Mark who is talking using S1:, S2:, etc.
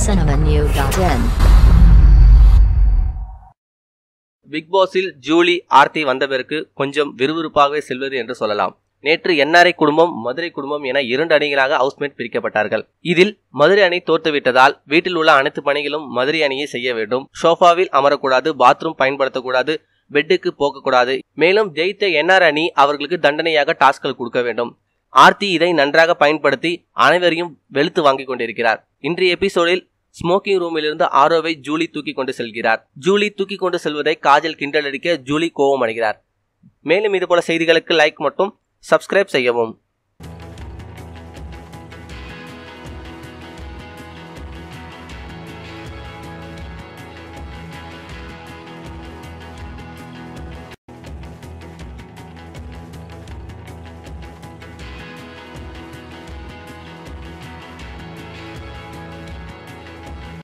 S1: cinemanew.in.
S2: Big பாஸில் Julie Aarthi வந்த பிறகு கொஞ்சம் விறுவிறுப்பாகவே செல்வது என்று சொல்லலாம் நேற்று என்ஆர்ஐ குடும்பம் மதுரை குடும்பம் என இரண்டு அணிகளாக ஹவுஸ்மேட் பிரிக்கப்பட்டார்கள் இதில் மதுரை அணி தோற்றுவிட்டதால் வீட்டில் உள்ள அனைத்து பணிகளும் மதுரை அணியை செய்ய வேண்டும் சோஃபாவில் அமரக்கூடாது பாத்ரூம் பயன்படுத்தக்கூடாது பெட்டுக்கு போகக்கூடாது மேலும் ஜெயித்த என்ஆர் அணி அவர்களுக்கு தண்டனையாக டாஸ்கள் கொடுக்க வேண்டும் ஆர்த்தி இதை நன்றாக பயன்படுத்தி அனைவரையும் வெளுத்து வாங்கிக் கொண்டிருக்கிறார் இன்றைய எபிசோடில் ஸ்மோக்கிங் ரூமிலிருந்து ஆரோவை ஜூலி தூக்கி கொண்டு செல்கிறார் ஜூலி தூக்கி கொண்டு செல்வதை காஜல் கிண்டல் அடிக்க ஜூலி கோபம் அடைகிறார் மேலும் இதுபோல செய்திகளுக்கு லைக் மற்றும் சப்ஸ்கிரைப் செய்யவும்